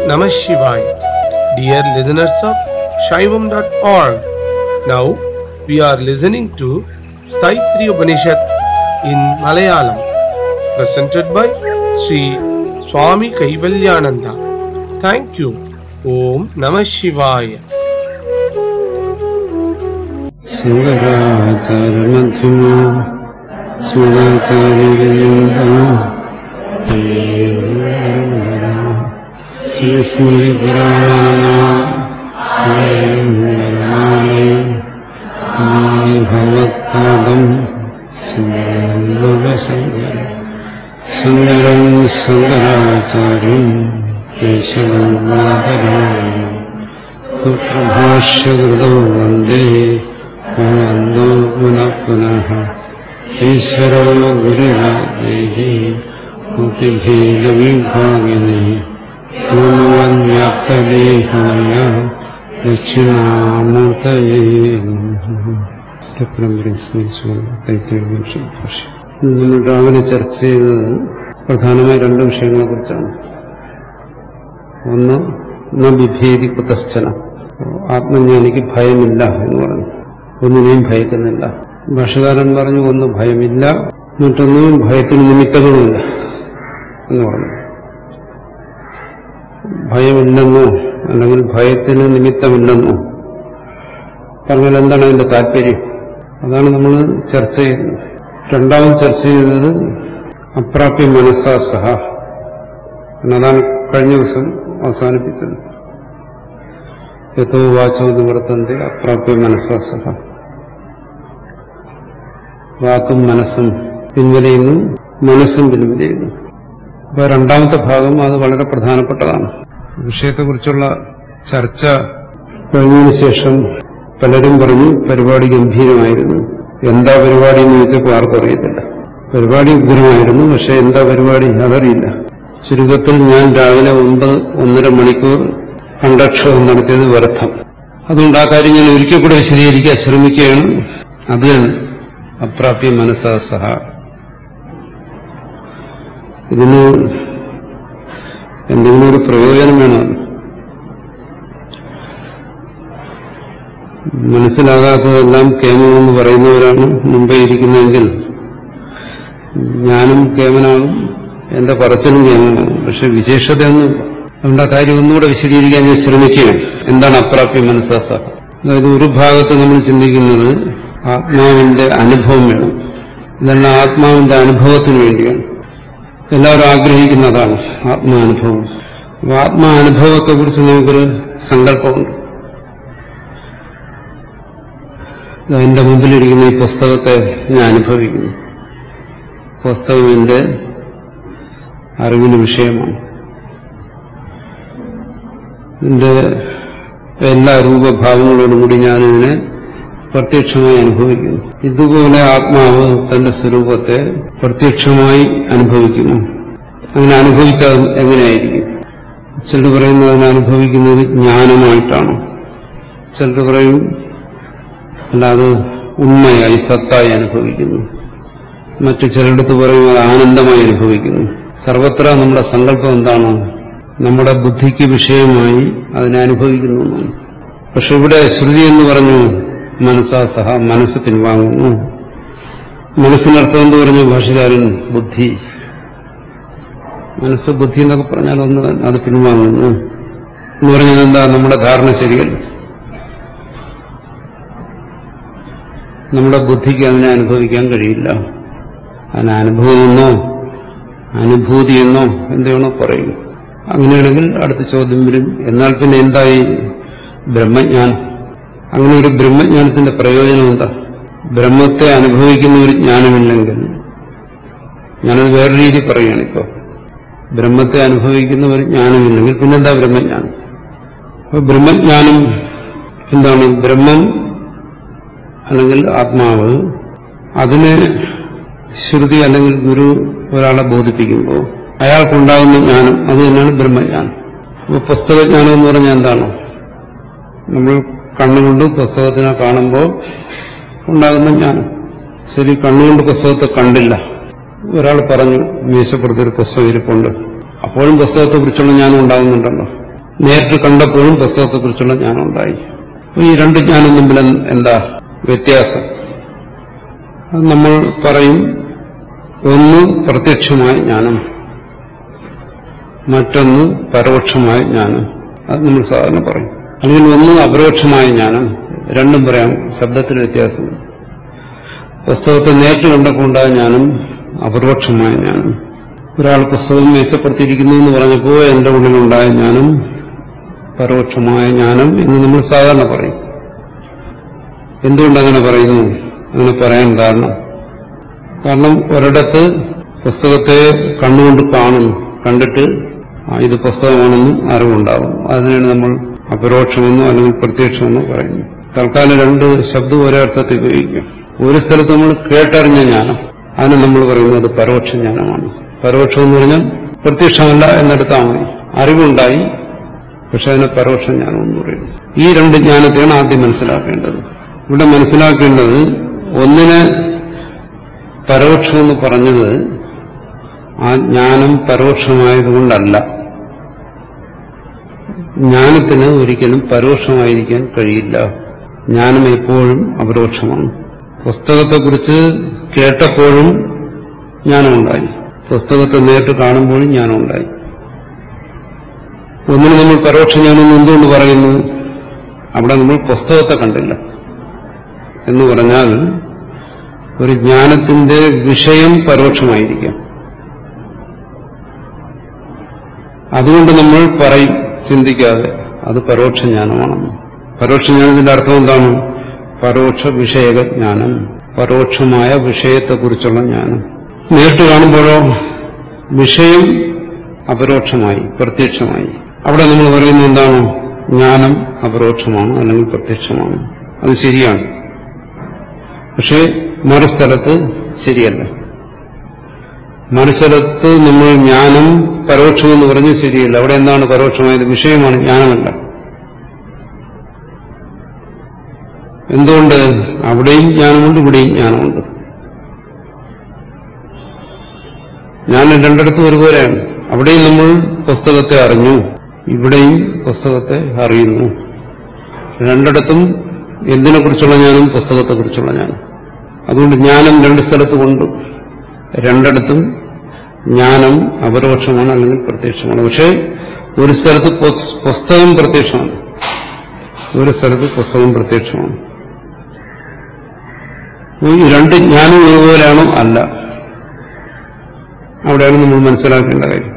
Namah Shivaya. Dear listeners of Shaivam.org, now we are listening to Taittiriya Upanishad in Malayalam, presented by Sri Swami Kaivalyananda. Thank you. Om Namah Shivaya. ശങ്കരാചാര്യമധ്യമ സ്മൃതിപുരാണാഭവത്പാദം ശങ്കരം ശങ്കരാചാര്യം കേശവം മാതരായം സുപ്രഭാഷ്യകൃതോ വന്ദേ ഭഗവന്തോ പുനഃ പുനഃ ഈശ്വരോ ഗുരുരാജേഹി മുക്തിഭേദവിഭാഗിനി പൂർവ്യാപ്തദേഹായ ദക്ഷിണാമൂർത്തയേ നമ്മൾ രാവിലെ ചർച്ച ചെയ്തത് പ്രധാനമായി രണ്ട് വിഷയങ്ങളെ കുറിച്ചാണ് ഒന്ന് ന വിഭേദി കുതശ്ചന ആത്മജ്ഞാനിക്ക് ഭയമില്ല എന്ന് പറഞ്ഞു ഒന്നിനെയും ഭയക്കുന്നില്ല ഭാഷകാരൻ പറഞ്ഞു ഒന്ന് ഭയമില്ല മറ്റൊന്നും ഭയത്തിന് നിമിത്തങ്ങളുമില്ല എന്ന് പറഞ്ഞു ഭയമില്ലെന്നോ അല്ലെങ്കിൽ ഭയത്തിന് നിമിത്തമില്ലെന്നോ പറഞ്ഞാൽ എന്താണ് അതിന്റെ താല്പര്യം അതാണ് നമ്മൾ ചർച്ച ചെയ്യുന്നത് രണ്ടാമത് ചർച്ച ചെയ്തത് അപ്രാപ്യ മനസ്സാ സഹ എന്നതാണ് കഴിഞ്ഞ ദിവസം അവസാനിപ്പിച്ചത് യഥോ വാചോ നിവർത്തന്റെ അപ്രാപ്യ മനസ്സാ സഹ വാക്കും മനസ്സും പിൻവലിയുന്നു മനസ്സും പിൻവലിയുന്നു അപ്പൊ രണ്ടാമത്തെ ഭാഗം അത് വളരെ പ്രധാനപ്പെട്ടതാണ് വിഷയത്തെക്കുറിച്ചുള്ള ചർച്ച കഴിഞ്ഞതിന് ശേഷം പലരും പറഞ്ഞു പരിപാടി ഗംഭീരമായിരുന്നു എന്താ പരിപാടി എന്ന് ചോദിച്ചപ്പോൾ ആർക്കും അറിയത്തില്ല പരിപാടി ഉഗ്രമായിരുന്നു പക്ഷെ എന്താ പരിപാടി അതറിയില്ല ചുരുക്കത്തിൽ ഞാൻ രാവിലെ ഒമ്പത് ഒന്നര മണിക്കൂർ കണ്ടക്ഷേപം നടത്തിയത് വ്യർത്ഥം അതുകൊണ്ട് ആ കാര്യം ഞാൻ ഒരിക്കൽ കൂടെ വിശദീകരിക്കാൻ ശ്രമിക്കുകയാണ് അത് അപ്രാപ്യ മനസ്സാ സഹ ഇതിന് എന്തെങ്കിലും ഒരു പ്രയോജനം വേണം മനസ്സിലാകാത്തതെല്ലാം കേമമെന്ന് പറയുന്നവരാണ് മുമ്പേ ഇരിക്കുന്നതെങ്കിൽ ഞാനും കേമനാകും എന്റെ പറച്ചിലും കേമനാകും പക്ഷെ വിശേഷതയൊന്നും അതുകൊണ്ട് ആ കാര്യം ഒന്നുകൂടെ വിശദീകരിക്കാൻ ഞാൻ ശ്രമിക്കുകയാണ് എന്താണ് അപ്രാപ്യ മനസ്സാസ അതായത് ഒരു ഭാഗത്ത് നമ്മൾ ചിന്തിക്കുന്നത് ആത്മാവിന്റെ അനുഭവം വേണം ഇതെല്ലാം ആത്മാവിന്റെ അനുഭവത്തിന് വേണ്ടിയാണ് എല്ലാവരും ആഗ്രഹിക്കുന്നതാണ് ആത്മാനുഭവം അപ്പൊ ആത്മാനുഭവത്തെക്കുറിച്ച് നമുക്കൊരു സങ്കല്പമുണ്ട് എന്റെ മുമ്പിലിരിക്കുന്ന ഈ പുസ്തകത്തെ ഞാൻ അനുഭവിക്കുന്നു പുസ്തകം എന്റെ അറിവിന് വിഷയമാണ് എന്റെ എല്ലാ രൂപഭാവങ്ങളോടും കൂടി ഞാനിതിനെ പ്രത്യക്ഷമായി അനുഭവിക്കുന്നു ഇതുപോലെ ആത്മാവ് തന്റെ സ്വരൂപത്തെ പ്രത്യക്ഷമായി അനുഭവിക്കുന്നു അങ്ങനെ അനുഭവിച്ചാൽ എങ്ങനെയായിരിക്കും ചിലർ പറയുന്നത് അതിനെ അനുഭവിക്കുന്നത് ജ്ഞാനമായിട്ടാണ് ചിലർ പറയും അല്ലാതെ ഉണ്മയായി സത്തായി അനുഭവിക്കുന്നു മറ്റു ചിലയിടത്ത് പറയും അത് ആനന്ദമായി അനുഭവിക്കുന്നു സർവത്ര നമ്മുടെ സങ്കല്പം എന്താണ് നമ്മുടെ ബുദ്ധിക്ക് വിഷയമായി അതിനെ അനുഭവിക്കുന്നു എന്നാണ് പക്ഷെ ഇവിടെ ശ്രുതി എന്ന് പറഞ്ഞു മനസ്സാ സഹ മനസ്സ് പിൻവാങ്ങുന്നു മനസ്സിനർത്ഥം എന്ന് പറഞ്ഞു ഭാഷകാരൻ ബുദ്ധി മനസ്സ് ബുദ്ധി എന്നൊക്കെ പറഞ്ഞാൽ ഒന്ന് അത് പിൻവാങ്ങുന്നു എന്ന് പറഞ്ഞാൽ എന്താ നമ്മുടെ ധാരണ ശരിയല്ല നമ്മുടെ ബുദ്ധിക്ക് അതിനെ അനുഭവിക്കാൻ കഴിയില്ല അതിന് അനുഭവമെന്നോ അനുഭൂതിയെന്നോ എന്തെയാണോ പറയും അങ്ങനെയാണെങ്കിൽ അടുത്ത ചോദ്യം വരും എന്നാൽ പിന്നെ എന്തായി ബ്രഹ്മജ്ഞാനം അങ്ങനെ ഒരു ബ്രഹ്മജ്ഞാനത്തിന്റെ പ്രയോജനം എന്താ ബ്രഹ്മത്തെ അനുഭവിക്കുന്ന ഒരു ജ്ഞാനമില്ലെങ്കിൽ ഞാനത് വേറെ രീതി പറയുകയാണ് ഇപ്പോ ബ്രഹ്മത്തെ അനുഭവിക്കുന്ന ഒരു ജ്ഞാനമില്ലെങ്കിൽ പിന്നെന്താ ബ്രഹ്മജ്ഞാനം അപ്പൊ ബ്രഹ്മജ്ഞാനം എന്താണ് ബ്രഹ്മം അല്ലെങ്കിൽ ആത്മാവ് അതിനെ ശ്രുതി അല്ലെങ്കിൽ ഗുരു ഒരാളെ ബോധിപ്പിക്കുമ്പോൾ അയാൾക്കുണ്ടാകുന്ന ജ്ഞാനം അത് തന്നെയാണ് ബ്രഹ്മജ്ഞാനം അപ്പോൾ പുസ്തകജ്ഞാനം എന്ന് പറഞ്ഞാൽ എന്താണ് നമ്മൾ കണ്ണുകൊണ്ട് പുസ്തകത്തിനെ കാണുമ്പോൾ ഉണ്ടാകുന്ന ജ്ഞാനം ശരി കണ്ണുകൊണ്ട് പുസ്തകത്തെ കണ്ടില്ല ഒരാൾ പറഞ്ഞു മേശപ്പുറത്ത് ഒരു പുസ്തകം ഇരിപ്പുണ്ട് അപ്പോഴും പുസ്തകത്തെക്കുറിച്ചുള്ള ജ്ഞാനം ഉണ്ടാകുന്നുണ്ടല്ലോ നേരിട്ട് കണ്ടപ്പോഴും പുസ്തകത്തെക്കുറിച്ചുള്ള ജ്ഞാനം ഉണ്ടായി അപ്പൊ ഈ രണ്ട് ജ്ഞാനം തമ്മിൽ എന്താ വ്യത്യാസം അത് നമ്മൾ പറയും ഒന്ന് പ്രത്യക്ഷമായ ജ്ഞാനം മറ്റൊന്ന് പരോക്ഷമായ ജ്ഞാനം അത് നമ്മൾ സാധാരണ പറയും അല്ലെങ്കിൽ ഒന്ന് അപരോക്ഷമായ ജ്ഞാനം രണ്ടും പറയാം ശബ്ദത്തിന് വ്യത്യാസം പുസ്തകത്തെ നേരിട്ട് കണ്ടപ്പോൾ ഉണ്ടായ ജ്ഞാനം അപരോക്ഷമായ ജ്ഞാനം ഒരാൾ പുസ്തകം മേശപ്പെടുത്തിയിരിക്കുന്നു എന്ന് പറഞ്ഞപ്പോൾ എന്റെ ഉള്ളിലുണ്ടായ ജ്ഞാനം പരോക്ഷമായ ജ്ഞാനം എന്ന് നമ്മൾ സാധാരണ പറയും എന്തുകൊണ്ടങ്ങനെ പറയുന്നു അങ്ങനെ പറയാൻ കാരണം കാരണം ഒരിടത്ത് പുസ്തകത്തെ കണ്ണുകൊണ്ട് കാണുന്നു കണ്ടിട്ട് ആ, ഇത് പുസ്തകമാണെന്ന് അറിവുണ്ടാകും അതിനാണ് നമ്മൾ അപരോക്ഷമെന്നോ അല്ലെങ്കിൽ പ്രത്യക്ഷമെന്നോ പറയുന്നു തൽക്കാലം രണ്ട് ശബ്ദം ഒരേ അർത്ഥത്തിൽ ഉപയോഗിക്കും ഒരു സ്ഥലത്ത് നമ്മൾ കേട്ടറിഞ്ഞ ജ്ഞാനം അതിന് നമ്മൾ പറയുന്നത് അത് പരോക്ഷ ജ്ഞാനമാണ് പരോക്ഷം എന്ന് പറഞ്ഞാൽ പ്രത്യക്ഷമല്ല എന്നെടുത്താൽ മതി അറിവുണ്ടായി പക്ഷെ അതിനെ പരോക്ഷ ജ്ഞാനം എന്ന് പറയുന്നു ഈ രണ്ട് ജ്ഞാനത്തെയാണ് ആദ്യം മനസ്സിലാക്കേണ്ടത് ഇവിടെ മനസ്സിലാക്കേണ്ടത് ഒന്നിനെ പരോക്ഷമെന്ന് പറഞ്ഞത് ആ ജ്ഞാനം പരോക്ഷമായതുകൊണ്ടല്ല ജ്ഞാനത്തിന് ഒരിക്കലും പരോക്ഷമായിരിക്കാൻ കഴിയില്ല ജ്ഞാനം എപ്പോഴും അപരോക്ഷമാണ് പുസ്തകത്തെക്കുറിച്ച് കേട്ടപ്പോഴും ജ്ഞാനമുണ്ടായി പുസ്തകത്തെ നേരിട്ട് കാണുമ്പോഴും ജ്ഞാനമുണ്ടായി ഒന്നിന് നമ്മൾ പരോക്ഷ ജ്ഞാനം എന്തുകൊണ്ട് പറയുന്നു അവിടെ നമ്മൾ പുസ്തകത്തെ കണ്ടില്ല എന്ന് പറഞ്ഞാൽ ഒരു ജ്ഞാനത്തിന്റെ വിഷയം പരോക്ഷമായിരിക്കാം അതുകൊണ്ട് നമ്മൾ പറയും ചിന്തിക്കാതെ അത് പരോക്ഷ ജ്ഞാനമാണെന്ന് പരോക്ഷ ജ്ഞാനത്തിന്റെ അർത്ഥം എന്താണ് പരോക്ഷ വിഷയക ജ്ഞാനം പരോക്ഷമായ വിഷയത്തെക്കുറിച്ചുള്ള ജ്ഞാനം നേരിട്ട് കാണുമ്പോഴോ വിഷയം അപരോക്ഷമായി പ്രത്യക്ഷമായി അവിടെ നമ്മൾ പറയുന്നത് എന്താണ് ജ്ഞാനം അപരോക്ഷമാണ് അല്ലെങ്കിൽ പ്രത്യക്ഷമാണ് അത് ശരിയാണ് പക്ഷേ മറുസ്ഥലത്ത് ശരിയല്ല മറുസ്ഥലത്ത് നമ്മൾ ജ്ഞാനം പരോക്ഷമെന്ന് പറഞ്ഞ് ശരിയല്ല അവിടെ എന്താണ് പരോക്ഷമായത് വിഷയമാണ് ജ്ഞാനമല്ല എന്തുകൊണ്ട് അവിടെയും ജ്ഞാനമുണ്ട് ഇവിടെയും ജ്ഞാനമുണ്ട് ജ്ഞാനം രണ്ടിടത്തും ഒരുപോലെയാണ് അവിടെയും നമ്മൾ പുസ്തകത്തെ അറിഞ്ഞു ഇവിടെയും പുസ്തകത്തെ അറിയുന്നു രണ്ടിടത്തും എന്തിനെക്കുറിച്ചുള്ള ജ്ഞാനം പുസ്തകത്തെക്കുറിച്ചുള്ള ജ്ഞാനം അതുകൊണ്ട് ജ്ഞാനം രണ്ട് സ്ഥലത്ത് കൊണ്ട് രണ്ടിടത്തും ജ്ഞാനം അപരോക്ഷമാണ് അല്ലെങ്കിൽ പ്രത്യക്ഷമാണ് പക്ഷേ ഒരു സ്ഥലത്ത് പുസ്- പുസ്തകം പ്രത്യക്ഷമാണ് ഒരു സ്ഥലത്ത് പുസ്തകം പ്രത്യക്ഷമാണ് ഈ രണ്ട് ജ്ഞാനം ഒരുപോലെയാണോ അല്ല അവിടെയാണ് നമ്മൾ മനസ്സിലാക്കേണ്ട കാര്യം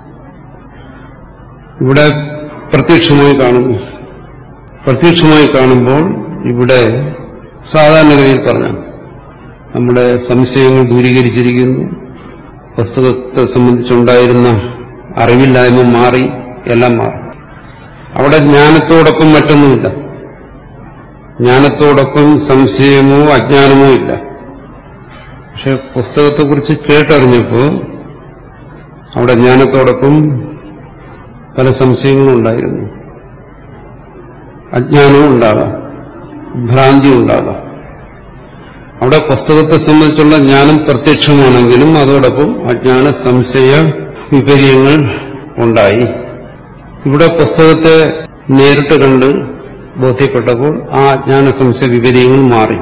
ഇവിടെ പ്രത്യക്ഷമായി കാണുന്നു പ്രത്യക്ഷമായി കാണുമ്പോൾ ഇവിടെ സാധാരണഗതിയിൽ പറഞ്ഞ നമ്മുടെ സംശയങ്ങൾ ദൂരീകരിച്ചിരിക്കുന്നു പുസ്തകത്തെ സംബന്ധിച്ചുണ്ടായിരുന്ന അറിവില്ലായ്മ മാറി എല്ലാം മാറി അവിടെ ജ്ഞാനത്തോടൊപ്പം മറ്റൊന്നുമില്ല ജ്ഞാനത്തോടൊപ്പം സംശയമോ അജ്ഞാനമോ ഇല്ല പക്ഷെ പുസ്തകത്തെക്കുറിച്ച് കേട്ടറിഞ്ഞപ്പോൾ അവിടെ ജ്ഞാനത്തോടൊപ്പം പല സംശയങ്ങളും ഉണ്ടായിരുന്നു അജ്ഞാനവും ഉണ്ടാകാം ഭ്രാന്തിയും ഉണ്ടാകാം അവിടെ പുസ്തകത്തെ സംബന്ധിച്ചുള്ള ജ്ഞാനം പ്രത്യക്ഷമാണെങ്കിലും അതോടൊപ്പം അജ്ഞാന സംശയ വിപര്യങ്ങൾ ഉണ്ടായി ഇവിടെ പുസ്തകത്തെ നേരിട്ട് കണ്ട് ബോധ്യപ്പെട്ടപ്പോൾ ആ അജ്ഞാന സംശയ വിപര്യങ്ങൾ മാറി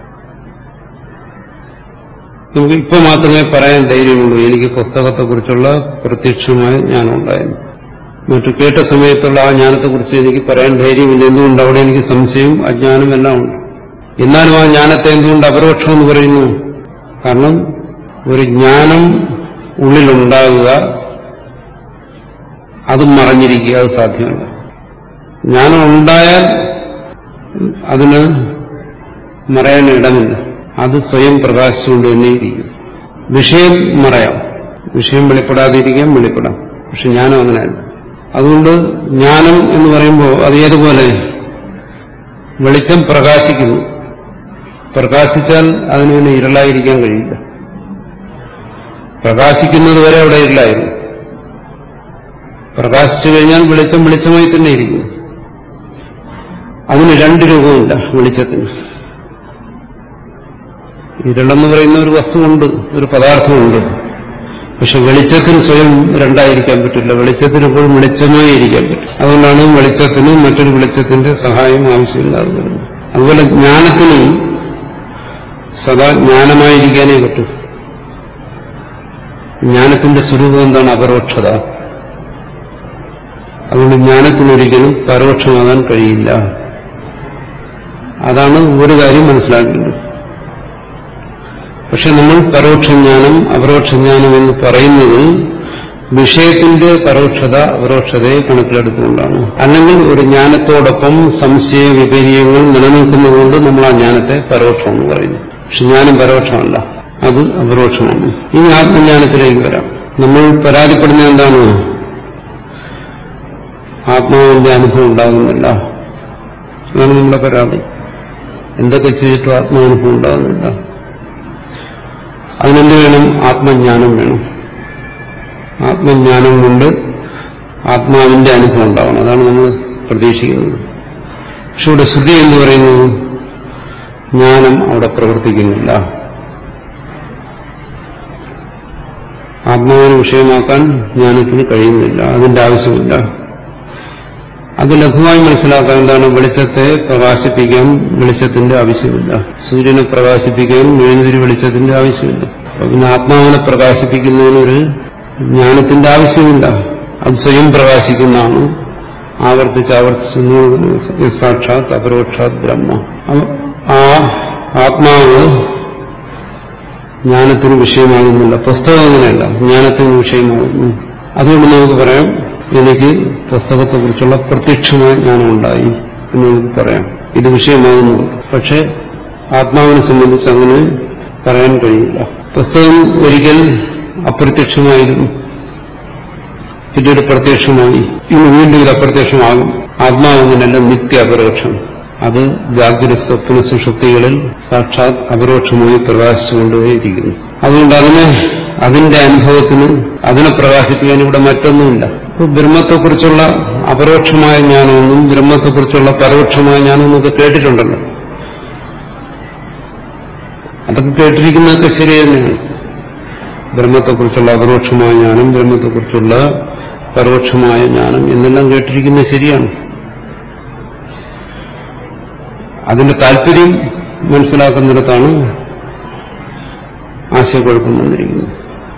നമുക്ക് ഇപ്പൊ മാത്രമേ പറയാൻ ധൈര്യമുള്ളൂ എനിക്ക് പുസ്തകത്തെക്കുറിച്ചുള്ള പ്രത്യക്ഷമായ ജ്ഞാനം ഉണ്ടായിരുന്നു മറ്റു കേട്ട സമയത്തുള്ള ആ ജ്ഞാനത്തെക്കുറിച്ച് എനിക്ക് പറയാൻ ധൈര്യമില്ല എന്തുകൊണ്ട് അവിടെ എനിക്ക് സംശയവും അജ്ഞാനം എല്ലാം ഉണ്ട് എന്നാലും ആ ജ്ഞാനത്തെ എന്തുകൊണ്ട് അപരോക്ഷം എന്ന് പറയുന്നു കാരണം ഒരു ജ്ഞാനം ഉള്ളിലുണ്ടാകുക അത് മറഞ്ഞിരിക്കുക അത് സാധ്യമല്ല ജ്ഞാനം ഉണ്ടായാൽ അതിന് മറയാൻ ഇടമില്ല അത് സ്വയം പ്രകാശിച്ചുകൊണ്ട് തന്നെ ഇരിക്കും വിഷയം മറയാം വിഷയം വെളിപ്പെടാതിരിക്കാം വെളിപ്പെടാം പക്ഷെ ജ്ഞാനം അങ്ങനെയല്ല അതുകൊണ്ട് ജ്ഞാനം എന്ന് പറയുമ്പോൾ അത് ഏതുപോലെ വെളിച്ചം പ്രകാശിക്കുന്നു പ്രകാശിച്ചാൽ അതിന് പിന്നെ ഇരുളായിരിക്കാൻ കഴിയില്ല പ്രകാശിക്കുന്നത് വരെ അവിടെ ഇരുളായിരുന്നു പ്രകാശിച്ചു കഴിഞ്ഞാൽ വെളിച്ചം വെളിച്ചമായി തന്നെ ഇരിക്കും അതിന് രണ്ട് രൂപമില്ല വെളിച്ചത്തിന് ഇരുളെന്ന് പറയുന്ന ഒരു വസ്തുവുണ്ട് ഒരു പദാർത്ഥമുണ്ട് പക്ഷെ വെളിച്ചത്തിന് സ്വയം രണ്ടായിരിക്കാൻ പറ്റില്ല വെളിച്ചത്തിന് എപ്പോഴും വെളിച്ചമായി ഇരിക്കാൻ പറ്റും അതുകൊണ്ടാണ് വെളിച്ചത്തിന് മറ്റൊരു വെളിച്ചത്തിന്റെ സഹായം ആവശ്യമില്ലാതെ വരുന്നത് അതുപോലെ ജ്ഞാനത്തിനും സദാ ജ്ഞാനമായിരിക്കാനേ പറ്റൂ ജ്ഞാനത്തിന്റെ സ്വരൂപം എന്താണ് അപരോക്ഷത അതുകൊണ്ട് ജ്ഞാനത്തിനൊരിക്കലും പരോക്ഷമാകാൻ കഴിയില്ല അതാണ് ഒരു കാര്യം മനസ്സിലാക്കേണ്ടത് പക്ഷെ നമ്മൾ പരോക്ഷജ്ഞാനം അപരോക്ഷജ്ഞാനം എന്ന് പറയുന്നത് വിഷയത്തിന്റെ പരോക്ഷത അപരോക്ഷതയെ കണക്കിലെടുത്തുകൊണ്ടാണ് അല്ലെങ്കിൽ ഒരു ജ്ഞാനത്തോടൊപ്പം സംശയ വിപര്യങ്ങൾ നിലനിൽക്കുന്നതുകൊണ്ട് നമ്മൾ ആ ജ്ഞാനത്തെ പരോക്ഷം എന്ന് പറയുന്നു പക്ഷെ ജ്ഞാനം പരോക്ഷമല്ല അത് അപരോക്ഷമാണ് ഇനി ആത്മജ്ഞാനത്തിലേക്ക് വരാം നമ്മൾ പരാതിപ്പെടുന്ന എന്താണ് ആത്മാവിന്റെ അനുഭവം ഉണ്ടാകുന്നില്ല അതാണ് നമ്മുടെ പരാതി എന്തൊക്കെ ചെയ്തിട്ടും ആത്മാനുഭവം ഉണ്ടാകുന്നില്ല അതിനെന്ത് വേണം ആത്മജ്ഞാനം വേണം ആത്മജ്ഞാനം കൊണ്ട് ആത്മാവിന്റെ അനുഭവം ഉണ്ടാവണം അതാണ് നമ്മൾ പ്രതീക്ഷിക്കുന്നത് പക്ഷെ ഇവിടെ ശ്രുതി എന്ന് പറയുന്നത് ജ്ഞാനം അവിടെ പ്രവർത്തിക്കുന്നില്ല ആത്മാവിനെ വിഷയമാക്കാൻ ജ്ഞാനത്തിന് കഴിയുന്നില്ല അതിന്റെ ആവശ്യമില്ല അത് ലഘുവായി മനസ്സിലാക്കാൻ എന്താണ് വെളിച്ചത്തെ പ്രകാശിപ്പിക്കാൻ വെളിച്ചത്തിന്റെ ആവശ്യമില്ല സൂര്യനെ പ്രകാശിപ്പിക്കാൻ മെഴുകുതിരി വെളിച്ചത്തിന്റെ ആവശ്യമില്ല അപ്പൊ പിന്നെ ആത്മാവിനെ പ്രകാശിപ്പിക്കുന്നതിനൊരു ജ്ഞാനത്തിന്റെ ആവശ്യമില്ല അത് സ്വയം പ്രകാശിക്കുന്നതാണ് ആവർത്തിച്ച് ആവർത്തിച്ച് സാക്ഷാത് അപരോക്ഷാത് ബ്രഹ്മ അപ്പൊ ആ ആത്മാവ് ജ്ഞാനത്തിന് വിഷയമാകുന്നില്ല പുസ്തകം അങ്ങനെയല്ല ജ്ഞാനത്തിന് വിഷയമാകുന്നു അതുകൊണ്ട് നമുക്ക് പറയാം എനിക്ക് പുസ്തകത്തെക്കുറിച്ചുള്ള പ്രത്യക്ഷമായ ജ്ഞാനം ഉണ്ടായി എന്ന് നമുക്ക് പറയാം ഇത് വിഷയമാകുന്നു പക്ഷെ ആത്മാവിനെ സംബന്ധിച്ച് അങ്ങനെ പറയാൻ കഴിയില്ല പുസ്തകം ഒരിക്കൽ അപ്രത്യക്ഷമായിരുന്നു പിന്നീട് പ്രത്യക്ഷമായി ഇന്ന് വീണ്ടും ഇത് അപ്രത്യക്ഷമാകും ആത്മാവ് അങ്ങനെയല്ല നിത്യ അപരോക്ഷം അത് ജാഗ്രത സ്വപ്ന സുഷുപ്തികളിൽ സാക്ഷാത് അപരോക്ഷമായി പ്രകാശിച്ചുകൊണ്ടേയിരിക്കുന്നു അതുകൊണ്ട് അതിനെ അതിന്റെ അനുഭവത്തിന് അതിനെ പ്രകാശിപ്പിക്കാൻ ഇവിടെ മറ്റൊന്നുമില്ല ഇപ്പൊ ബ്രഹ്മത്തെക്കുറിച്ചുള്ള അപരോക്ഷമായ ജ്ഞാനമൊന്നും ബ്രഹ്മത്തെക്കുറിച്ചുള്ള പരോക്ഷമായ ജ്ഞാനമൊന്നും ഒക്കെ കേട്ടിട്ടുണ്ടല്ലോ അതൊക്കെ കേട്ടിരിക്കുന്നതൊക്കെ ശരി തന്നെയാണ് ബ്രഹ്മത്തെക്കുറിച്ചുള്ള അപരോക്ഷമായ ജ്ഞാനം ബ്രഹ്മത്തെക്കുറിച്ചുള്ള പരോക്ഷമായ ജ്ഞാനം എന്നെല്ലാം കേട്ടിരിക്കുന്നത് ശരിയാണ് അതിന്റെ താല്പര്യം മനസ്സിലാക്കുന്നിടത്താണ് ആശയക്കുഴപ്പം വന്നിരിക്കുന്നത്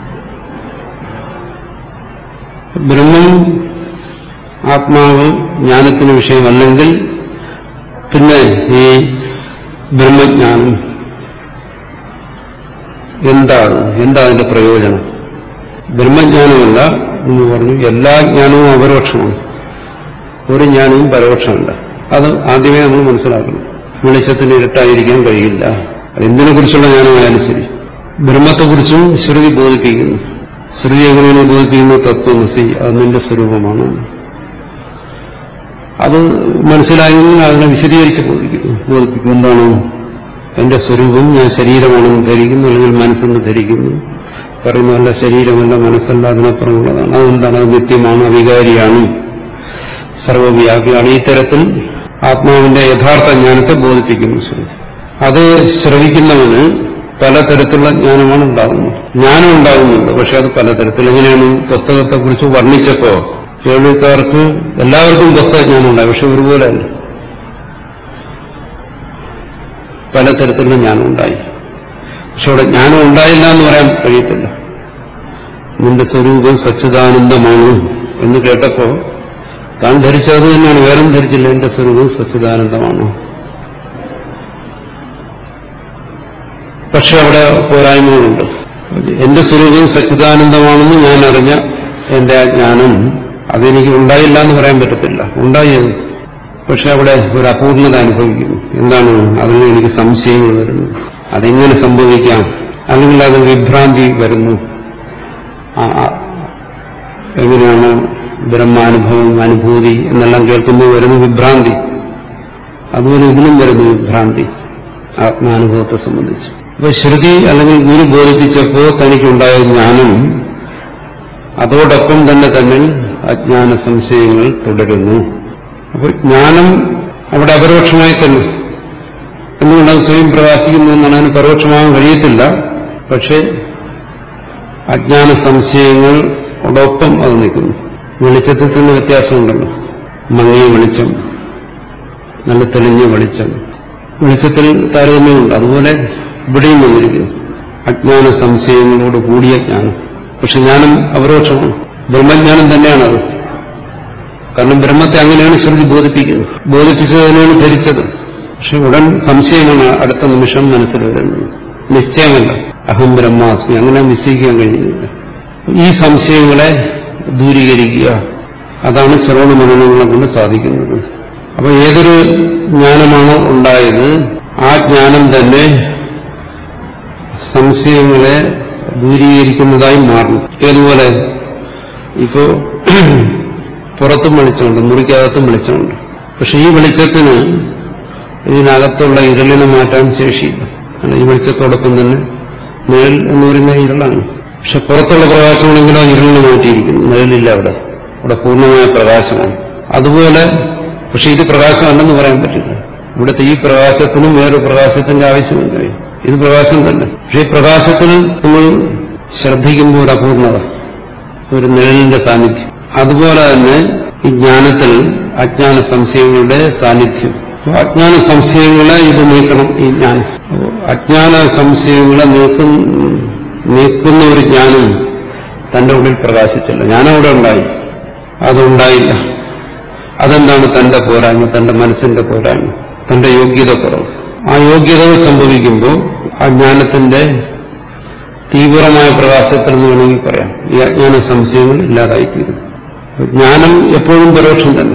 ബ്രഹ്മം ആത്മാവ് ജ്ഞാനത്തിന് വിഷയമല്ലെങ്കിൽ പിന്നെ ഈ ബ്രഹ്മജ്ഞാനം എന്താണ് എന്താ അതിന്റെ പ്രയോജനം ബ്രഹ്മജ്ഞാനമല്ല എന്ന് പറഞ്ഞു എല്ലാ ജ്ഞാനവും അപരോക്ഷമാണ് ഒരു ജ്ഞാനവും പരോക്ഷമല്ല അത് ആദ്യമേ നമ്മൾ മനസ്സിലാക്കണം വെളിച്ചത്തിന് ഇരുട്ടായിരിക്കാൻ കഴിയില്ല എന്തിനെ കുറിച്ചുള്ള ജ്ഞാനമായാലും ശരി ബ്രഹ്മത്തെക്കുറിച്ചും ശ്രുതി ബോധിപ്പിക്കുന്നു ശ്രുതി എങ്ങനെയാണ് ബോധിപ്പിക്കുന്നത് തത്വമസി അത് നിന്റെ സ്വരൂപമാണ് അത് മനസ്സിലായെങ്കിൽ അതിനെ വിശദീകരിച്ച് ബോധിപ്പിക്കുന്നു ബോധിപ്പിക്കും എന്താണ് എന്റെ സ്വരൂപം ഞാൻ ശരീരമാണെന്ന് ധരിക്കുന്നു അല്ലെങ്കിൽ മനസ്സെന്ന് ധരിക്കുന്നു പറയുന്നതല്ല ശരീരമല്ല മനസ്സല്ല അതിനപ്പുറമുള്ളതാണ് അതെന്താണ് അത് നിത്യമാണ് അവികാരിയാണ് സർവവ്യാപിയാണ് ഈ തരത്തിൽ ആത്മാവിന്റെ യഥാർത്ഥ ജ്ഞാനത്തെ ബോധിപ്പിക്കുന്നു ശ്രുതി അത് ശ്രവിക്കുന്നവന് പലതരത്തിലുള്ള ജ്ഞാനമാണ് ഉണ്ടാകുന്നത് ജ്ഞാനം ഉണ്ടാകുന്നുണ്ട് പക്ഷെ അത് പലതരത്തിൽ എങ്ങനെയാണ് പുസ്തകത്തെക്കുറിച്ച് വർണ്ണിച്ചപ്പോ കേൾവിക്കാർക്ക് എല്ലാവർക്കും പുസ്തകജ്ഞാനം ഉണ്ടായി പക്ഷെ ഒരുപോലെ അല്ല പലതരത്തിലുള്ള ജ്ഞാനം ഉണ്ടായി പക്ഷെ അവിടെ ജ്ഞാനം ഉണ്ടായില്ല എന്ന് പറയാൻ കഴിയത്തില്ല നിന്റെ സ്വരൂപം സച്ചിദാനന്ദമാണ് എന്ന് കേട്ടപ്പോ താൻ ധരിച്ചത് തന്നെയാണ് വേറെ ധരിച്ചില്ല എന്റെ സ്വരൂപം സച്ചിദാനന്ദമാണ് പക്ഷെ അവിടെ പോരായ്മകളുണ്ട് എന്റെ സ്വരൂപം സച്ചിദാനന്ദമാണെന്ന് ഞാൻ അറിഞ്ഞ എന്റെ ആ ജ്ഞാനം അതെനിക്ക് ഉണ്ടായില്ല എന്ന് പറയാൻ പറ്റത്തില്ല ഉണ്ടായത് പക്ഷെ അവിടെ ഒരു അപൂർണത അനുഭവിക്കുന്നു എന്താണ് അതിന് എനിക്ക് സംശയങ്ങൾ വരുന്നു അതെങ്ങനെ സംഭവിക്കാം അല്ലെങ്കിൽ അത് വിഭ്രാന്തി വരുന്നു എങ്ങനെയാണ് ബ്രഹ്മാനുഭവം അനുഭൂതി എന്നെല്ലാം കേൾക്കുമ്പോൾ വരുന്ന വിഭ്രാന്തി അതുപോലെ ഇതിനും വരുന്ന വിഭ്രാന്തി ആത്മാനുഭവത്തെ സംബന്ധിച്ച് അപ്പൊ ശ്രുതി അല്ലെങ്കിൽ ഗുരു ബോധിപ്പിച്ചപ്പോൾ തനിക്കുണ്ടായ ജ്ഞാനം അതോടൊപ്പം തന്നെ തന്നെ അജ്ഞാന സംശയങ്ങൾ തുടരുന്നു അപ്പൊ ജ്ഞാനം അവിടെ അപരോക്ഷമായി തന്നെ എന്തുകൊണ്ട് അത് സ്വയം പ്രകാശിക്കുന്നു എന്നാണ് അതിന് പരോക്ഷമാകാൻ കഴിയത്തില്ല പക്ഷേ അജ്ഞാന സംശയങ്ങളോടൊപ്പം അത് നിൽക്കുന്നു വെളിച്ചത്തിൽ തന്നെ വ്യത്യാസമുണ്ടല്ലോ മങ്ങിയ വെളിച്ചം നല്ല തെളിഞ്ഞ വെളിച്ചം വെളിച്ചത്തിൽ താരതമ്യമുണ്ട് അതുപോലെ ഇവിടെയും വന്നിരിക്കുന്നു അജ്ഞാന സംശയങ്ങളോട് കൂടിയ ജ്ഞാനം പക്ഷെ ജ്ഞാനം അപരോക്ഷമാണ് ബ്രഹ്മജ്ഞാനം തന്നെയാണത് കാരണം ബ്രഹ്മത്തെ അങ്ങനെയാണ് ശ്രുതി ബോധിപ്പിക്കുന്നത് ബോധിപ്പിച്ചതിനാണ് ധരിച്ചത് പക്ഷെ ഉടൻ സംശയമാണ് അടുത്ത നിമിഷം മനസ്സിൽ വരുന്നത് നിശ്ചയമല്ല അഹം ബ്രഹ്മാസ്മി അങ്ങനെ നിശ്ചയിക്കാൻ കഴിയുന്നില്ല ഈ സംശയങ്ങളെ ദൂരീകരിക്കുക അതാണ് ശ്രവണ മനനങ്ങളെ കൊണ്ട് സാധിക്കുന്നത് അപ്പൊ ഏതൊരു ജ്ഞാനമാണോ ഉണ്ടായത് ആ ജ്ഞാനം തന്നെ സംശയങ്ങളെ ദൂരീകരിക്കുന്നതായി മാറുന്നു ഏതുപോലെ ഇപ്പോ പുറത്തും വെളിച്ചമുണ്ട് മുറിക്കകത്തും വെളിച്ചമുണ്ട് പക്ഷെ ഈ വെളിച്ചത്തിന് ഇതിനകത്തുള്ള ഇരുളിനെ മാറ്റാൻ ശേഷിയില്ല കാരണം ഈ വെളിച്ചത്തോടൊപ്പം തന്നെ നിഴൽ എന്ന് പറയുന്ന ഇരുളാണ് പക്ഷെ പുറത്തുള്ള പ്രകാശമാണെങ്കിലോ ഇരുളിനെ മാറ്റിയിരിക്കുന്നു നിഴലില്ല അവിടെ അവിടെ പൂർണ്ണമായ പ്രകാശമാണ് അതുപോലെ പക്ഷെ ഇത് പ്രകാശമല്ലെന്ന് പറയാൻ പറ്റില്ല ഇവിടുത്തെ ഈ പ്രകാശത്തിനും വേറൊരു പ്രകാശത്തിന്റെ ആവശ്യമില്ല ഇത് പ്രകാശം തന്നെ പക്ഷെ ഈ പ്രകാശത്തിൽ നമ്മൾ ശ്രദ്ധിക്കുമ്പോൾ ഒരു അപൂർണത ഒരു നിഴലിന്റെ സാന്നിധ്യം അതുപോലെ തന്നെ ഈ ജ്ഞാനത്തിൽ അജ്ഞാന സംശയങ്ങളുടെ സാന്നിധ്യം അപ്പൊ അജ്ഞാന സംശയങ്ങളെ ഇത് നീക്കണം ഈ ജ്ഞാനം അപ്പൊ അജ്ഞാന സംശയങ്ങളെ നീക്കുന്ന നീക്കുന്ന ഒരു ജ്ഞാനം തന്റെ ഉള്ളിൽ പ്രകാശിച്ചില്ല ജ്ഞാനം അവിടെ ഉണ്ടായി അതുണ്ടായില്ല അതെന്താണ് തന്റെ പോരായ്മ തന്റെ മനസ്സിന്റെ പോരായ്മ തന്റെ യോഗ്യത കുറവ് ആ യോഗ്യതകൾ സംഭവിക്കുമ്പോൾ ആ ജ്ഞാനത്തിന്റെ തീവ്രമായ പ്രകാശത്തിൽ എന്ന് വേണമെങ്കിൽ പറയാം ഈ അജ്ഞാന സംശയങ്ങൾ ഇല്ലാതായിത്തീരും ജ്ഞാനം എപ്പോഴും പരോക്ഷം തന്നെ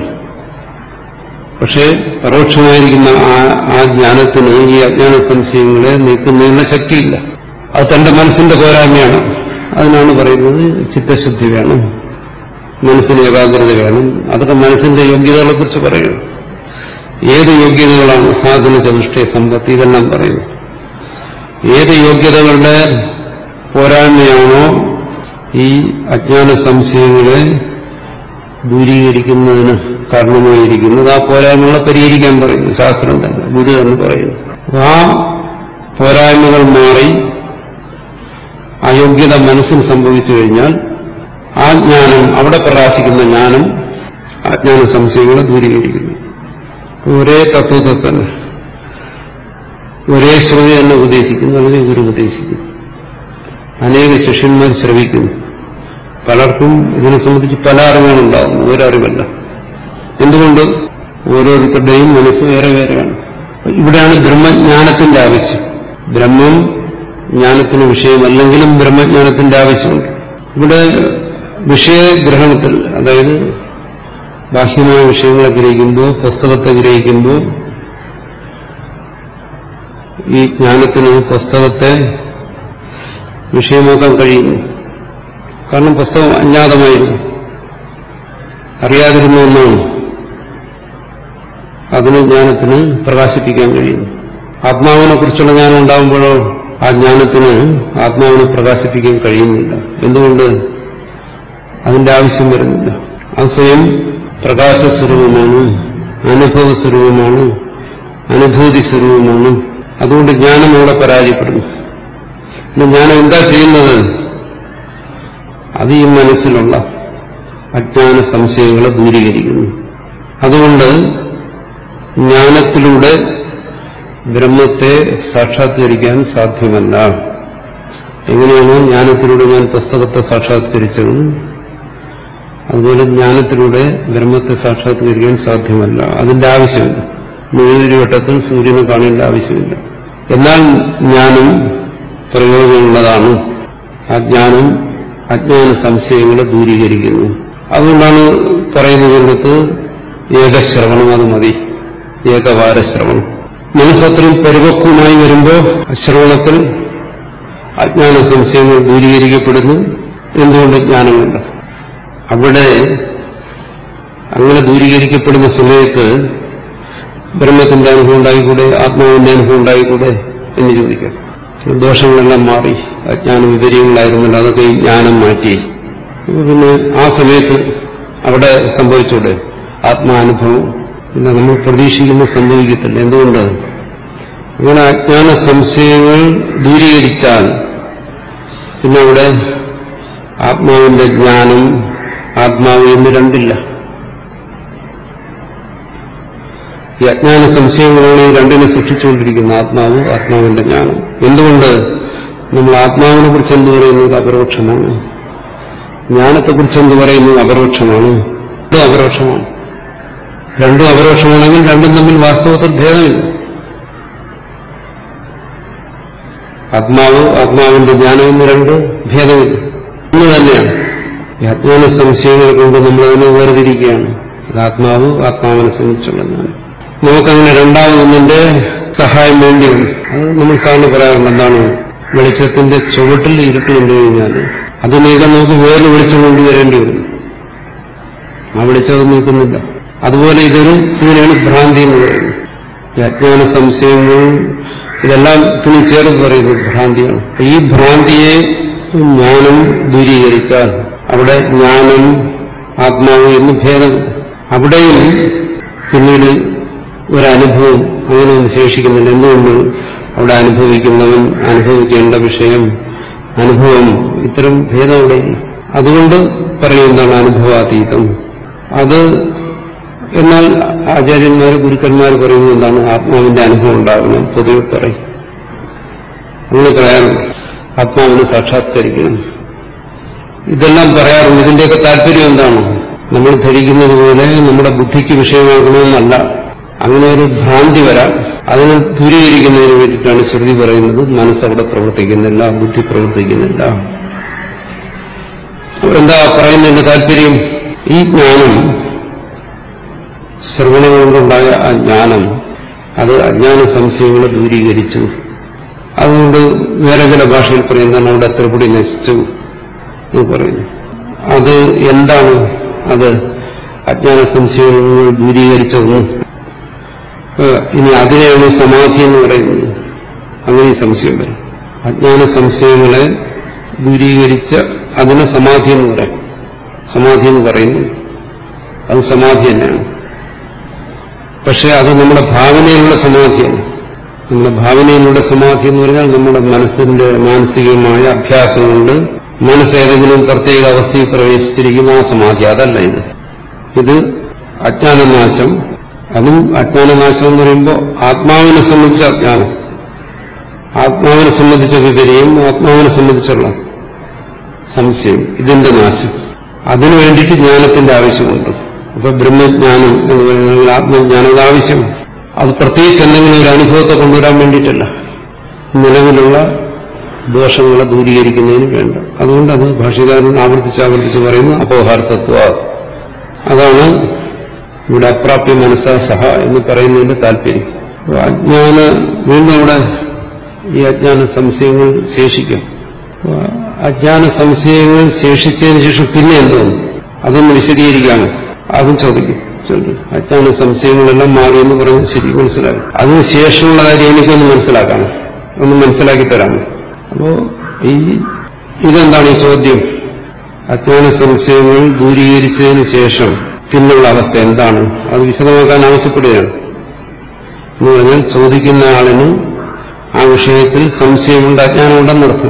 പക്ഷേ പരോക്ഷമായിരിക്കുന്ന ആ ആ ജ്ഞാനത്തിന് ഈ അജ്ഞാന സംശയങ്ങളെ നീക്കുന്നതിനുള്ള ശക്തിയില്ല അത് തന്റെ മനസ്സിന്റെ പോരായ്മയാണ് അതിനാണ് പറയുന്നത് ചിത്തശുദ്ധി വേണം മനസ്സിന് ഏകാഗ്രത വേണം അതൊക്കെ മനസ്സിന്റെ യോഗ്യതകളെ കുറിച്ച് പറയുന്നു ഏത് യോഗ്യതകളാണ് സാധന ചതുഷ്ടയ സമ്പത്തി ഇതെല്ലാം പറയുന്നു ഏത് യോഗ്യതകളുടെ പോരായ്മയാണോ ഈ അജ്ഞാന സംശയങ്ങളെ ദൂരീകരിക്കുന്നതിന് കാരണമായിരിക്കുന്നത് ആ പോരായ്മകളെ പരിഹരിക്കാൻ പറയുന്നു ശാസ്ത്രം തന്നെ ഗുരു എന്ന് പറയുന്നു അപ്പൊ ആ പോരായ്മകൾ മാറി അയോഗ്യത മനസ്സിന് സംഭവിച്ചു കഴിഞ്ഞാൽ ആ ജ്ഞാനം അവിടെ പ്രകാശിക്കുന്ന ജ്ഞാനം അജ്ഞാന സംശയങ്ങളെ ദൂരീകരിക്കുന്നു ഒരേ തത്വത്തെ തന്നെ ഒരേ ശ്രുതി തന്നെ ഉപദേശിക്കുന്നു അല്ലെങ്കിൽ ഗുരു ഉപദേശിക്കുന്നു അനേക ശിഷ്യന്മാർ ശ്രവിക്കുന്നു പലർക്കും ഇതിനെ സംബന്ധിച്ച് പല അറിവുകളുണ്ടാകുന്നു ഒരറിവല്ല എന്തുകൊണ്ട് ഓരോരുത്തരുടെയും മനസ്സ് വേറെ വേറെയാണ് ഇവിടെയാണ് ബ്രഹ്മജ്ഞാനത്തിന്റെ ആവശ്യം ബ്രഹ്മം ജ്ഞാനത്തിന് വിഷയമല്ലെങ്കിലും ബ്രഹ്മജ്ഞാനത്തിന്റെ ആവശ്യമുണ്ട് ഇവിടെ വിഷയഗ്രഹണത്തിൽ അതായത് ബാഹ്യമായ വിഷയങ്ങളെ ഗ്രഹിക്കുമ്പോൾ പുസ്തകത്തെ ഗ്രഹിക്കുമ്പോൾ ഈ ജ്ഞാനത്തിന് പുസ്തകത്തെ വിഷയമാക്കാൻ കഴിയുന്നു കാരണം പുസ്തകം അജ്ഞാതമായിരുന്നു അറിയാതിരുന്ന ഒന്നാണ് അതിന് ജ്ഞാനത്തിന് പ്രകാശിപ്പിക്കാൻ കഴിയുന്നു ആത്മാവിനെ കുറിച്ചുള്ള ജ്ഞാനം ഉണ്ടാകുമ്പോഴോ ആ ജ്ഞാനത്തിന് ആത്മാവിനെ പ്രകാശിപ്പിക്കാൻ കഴിയുന്നില്ല എന്തുകൊണ്ട് അതിന്റെ ആവശ്യം വരുന്നില്ല അത് സ്വയം പ്രകാശസ്വരൂപമാണ് അനുഭവ സ്വരൂപമാണ് അനുഭൂതി സ്വരൂപമാണ് അതുകൊണ്ട് ജ്ഞാനം അവിടെ പരാജയപ്പെടുന്നു പിന്നെ ജ്ഞാനം എന്താ ചെയ്യുന്നത് അത് ഈ മനസ്സിലുള്ള അജ്ഞാന സംശയങ്ങളെ ദൂരീകരിക്കുന്നു അതുകൊണ്ട് ജ്ഞാനത്തിലൂടെ ബ്രഹ്മത്തെ സാക്ഷാത്കരിക്കാൻ സാധ്യമല്ല എങ്ങനെയാണോ ജ്ഞാനത്തിലൂടെ ഞാൻ പുസ്തകത്തെ സാക്ഷാത്കരിച്ചത് അതുപോലെ ജ്ഞാനത്തിലൂടെ ബ്രഹ്മത്തെ സാക്ഷാത്കരിക്കാൻ സാധ്യമല്ല അതിന്റെ ആവശ്യമില്ല മെഴുകുതിരി വട്ടത്തിൽ സൂര്യനെ കാണേണ്ട ആവശ്യമില്ല എന്നാൽ ജ്ഞാനം പ്രയോജനമുള്ളതാണ് ആ ജ്ഞാനം അജ്ഞാന സംശയങ്ങളെ ദൂരീകരിക്കുന്നു അതുകൊണ്ടാണ് പറയുന്നതിനകത്ത് ഏകശ്രവണം അത് മതി ഏകവാരശ്രവണം മനസ്സത്രയും പരിപക്വമായി വരുമ്പോൾ ശ്രവണത്തിൽ അജ്ഞാന സംശയങ്ങൾ ദൂരീകരിക്കപ്പെടുന്നു എന്തുകൊണ്ട് ജ്ഞാനമുണ്ട് അവിടെ അങ്ങനെ ദൂരീകരിക്കപ്പെടുന്ന സമയത്ത് ബ്രഹ്മത്തിന്റെ അനുഭവം ഉണ്ടായിക്കൂടെ ആത്മാവിന്റെ അനുഭവം ഉണ്ടായിക്കൂടെ എന്ന് ചോദിക്കാം ദോഷങ്ങളെല്ലാം മാറി അജ്ഞാന വിപര്യങ്ങളായിരുന്നല്ലോ അതൊക്കെ ഈ ജ്ഞാനം മാറ്റി അപ്പൊ പിന്നെ ആ സമയത്ത് അവിടെ സംഭവിച്ചൂടെ ആത്മാനുഭവം പിന്നെ നമ്മൾ പ്രതീക്ഷിക്കുന്ന സംഭവിക്കത്തില്ല എന്തുകൊണ്ട് അങ്ങനെ അജ്ഞാന സംശയങ്ങൾ ദൂരീകരിച്ചാൽ പിന്നെ അവിടെ ആത്മാവിന്റെ ജ്ഞാനം ആത്മാവ് എന്ന് രണ്ടില്ല ഈ അജ്ഞാന സംശയങ്ങളാണ് ഈ രണ്ടിനെ സൃഷ്ടിച്ചുകൊണ്ടിരിക്കുന്ന ആത്മാവ് ആത്മാവിന്റെ ജ്ഞാനം എന്തുകൊണ്ട് നമ്മൾ ആത്മാവിനെ കുറിച്ച് എന്ത് പറയുന്നത് അപരോക്ഷമാണ് ജ്ഞാനത്തെക്കുറിച്ച് എന്ത് പറയുന്നത് അപരോക്ഷമാണ് രണ്ടും അപരോക്ഷമാണ് രണ്ടും അപരോക്ഷമാണെങ്കിൽ രണ്ടും തമ്മിൽ വാസ്തവത്തിൽ ഭേദമില്ല ആത്മാവ് ആത്മാവിന്റെ ജ്ഞാനം എന്ന് രണ്ട് ഭേദമില്ല ഒന്ന് തന്നെയാണ് ഈ അജ്ഞാന സംശയങ്ങൾ കൊണ്ട് നമ്മൾ അതിനെ വേർതിരിക്കുകയാണ് അത് ആത്മാവ് ആത്മാവിനെ സംബന്ധിച്ചുള്ള ജ്ഞാനം നമുക്കങ്ങനെ രണ്ടാമതൊന്നിന്റെ സഹായം വേണ്ടി വരും അത് നമ്മൾ സാറിന് പറയാറുണ്ട് എന്താണ് വെളിച്ചത്തിന്റെ ചുവട്ടിൽ ഇരുട്ട് കണ്ടു കഴിഞ്ഞാൽ അത് നീക്കാൻ നമുക്ക് വേറെ വെളിച്ചം കൊണ്ടുവരേണ്ടി വരും ആ വെളിച്ചം നിൽക്കുന്നില്ല അതുപോലെ ഇതൊരു ഇതിനാണ് ഭ്രാന്തി എന്ന് പറയുന്നത് ഈ അജ്ഞാന സംശയങ്ങൾ ഇതെല്ലാം ഇതിന് ചേർത്ത് പറയുന്നത് ഭ്രാന്തിയാണ് ഈ ഭ്രാന്തിയെ ജ്ഞാനം ദൂരീകരിച്ചാൽ അവിടെ ജ്ഞാനം ആത്മാവ് എന്ന് ഭേദം അവിടെയും പിന്നീട് ഒരനുഭവം അങ്ങനെ ഒന്നും ശേഷിക്കുന്നില്ല എന്തുകൊണ്ട് അവിടെ അനുഭവിക്കുന്നവൻ അനുഭവിക്കേണ്ട വിഷയം അനുഭവം ഇത്തരം ഭേദം അവിടെ ഇല്ല. അതുകൊണ്ട് പറയുന്നതാണ് അനുഭവാതീതം അത് എന്നാൽ ആചാര്യന്മാർ ഗുരുക്കന്മാർ പറയുന്നത് എന്താണ് ആത്മാവിന്റെ അനുഭവം ഉണ്ടാകണം പൊതുവെ പറയും അങ്ങനെ പറയാറുണ്ട് ആത്മാവിനെ സാക്ഷാത്കരിക്കണം ഇതെല്ലാം പറയാറുണ്ട് ഇതിന്റെയൊക്കെ താല്പര്യം എന്താണ് നമ്മൾ ധരിക്കുന്നത് പോലെ നമ്മുടെ ബുദ്ധിക്ക് വിഷയമാകണമെന്നല്ല അങ്ങനെ ഒരു ഭ്രാന്തി വരാം അതിനെ ദൂരീകരിക്കുന്നതിന് വേണ്ടിയിട്ടാണ് ശ്രുതി പറയുന്നത് മനസ്സവിടെ പ്രവർത്തിക്കുന്നില്ല ബുദ്ധി പ്രവർത്തിക്കുന്നില്ല എന്താ പറയുന്നതിന്റെ താല്പര്യം ഈ ജ്ഞാനം ശ്രവണം കൊണ്ടുണ്ടായ ആ ജ്ഞാനം അത് അജ്ഞാന സംശയങ്ങളെ ദൂരീകരിച്ചു അതുകൊണ്ട് വേറെ ചില ഭാഷയിൽ പറയുന്നതാണ് അവിടെ എത്ര കൂടി നശിച്ചു എന്ന് പറയുന്നു അത് എന്താണ് അത് അജ്ഞാന സംശയങ്ങൾ ദൂരീകരിച്ചതെന്ന് ഏഹ് ഇനി അതിനെയാണ് സമാധി എന്ന് പറയുന്നത് അങ്ങനെ ഈ സംശയം വരും അജ്ഞാന സംശയങ്ങളെ ദൂരീകരിച്ച അതിനെ സമാധി എന്ന് പറയും സമാധി എന്ന് പറയുന്നു അത് സമാധി തന്നെയാണ് പക്ഷെ അത് നമ്മുടെ ഭാവനയിലുള്ള സമാധിയാണ് നമ്മുടെ ഭാവനയിലുള്ള സമാധി എന്ന് പറഞ്ഞാൽ നമ്മുടെ മനസ്സിന്റെ മാനസികമായ അഭ്യാസം കൊണ്ട് മനസ്സ് ഏതെങ്കിലും പ്രത്യേക അവസ്ഥയിൽ പ്രവേശിച്ചിരിക്കുന്ന ആ സമാധി അതല്ല ഇത് ഇത് അജ്ഞാനനാശം അതും അജ്ഞാനനാശം എന്ന് പറയുമ്പോൾ ആത്മാവിനെ സംബന്ധിച്ച അജ്ഞാനം ആത്മാവിനെ സംബന്ധിച്ച വിപര്യം ആത്മാവിനെ സംബന്ധിച്ചുള്ള സംശയം ഇതിന്റെ നാശം അതിനു വേണ്ടിയിട്ട് ജ്ഞാനത്തിന്റെ ആവശ്യമുണ്ട് അപ്പൊ ബ്രഹ്മജ്ഞാനം എന്ന് പറയുന്നത് ആത്മജ്ഞാനം അത് ആവശ്യം അത് പ്രത്യേകിച്ച് എന്തെങ്കിലും ഒരു അനുഭവത്തെ കൊണ്ടുവരാൻ വേണ്ടിയിട്ടല്ല നിലവിലുള്ള ദോഷങ്ങളെ ദൂരീകരിക്കുന്നതിന് വേണ്ട അതുകൊണ്ട് അത് ഭാഷകാരൻ ആവർത്തിച്ച് ആവർത്തിച്ച് പറയുന്നു അപോഹാർത്ഥത്വ അതാണ് ഇവിടെ അപ്രാപ്യ മനസ്സാ സഹ എന്ന് പറയുന്നതിന്റെ താല്പര്യം അപ്പൊ അജ്ഞാന വീണ്ടും അവിടെ ഈ അജ്ഞാന സംശയങ്ങൾ ശേഷിക്കും അപ്പൊ അജ്ഞാന സംശയങ്ങൾ ശേഷിച്ചതിന് ശേഷം പിന്നെ എന്തോന്നു അതൊന്ന് വിശദീകരിക്കാമോ അതും ചോദിക്കും ചോദിക്കും. അജ്ഞാന സംശയങ്ങളെല്ലാം മാറിയെന്ന് പറഞ്ഞ് ശരി മനസ്സിലായി അതിന് ശേഷമുള്ള കാര്യം എനിക്കൊന്ന് മനസ്സിലാക്കാമോ ഒന്ന് മനസ്സിലാക്കി തരാമോ അപ്പോ ഈ ഇതെന്താണ് ഈ ചോദ്യം അജ്ഞാന സംശയങ്ങൾ ദൂരീകരിച്ചതിന് ശേഷം പിന്നുള്ള അവസ്ഥ എന്താണ് അത് വിശദമാക്കാൻ ആവശ്യപ്പെടുകയാണ് എന്ന് പറഞ്ഞാൽ ചോദിക്കുന്ന ആളിന് ആ വിഷയത്തിൽ സംശയമുണ്ട് അജ്ഞാനമുണ്ടെന്നർത്ഥം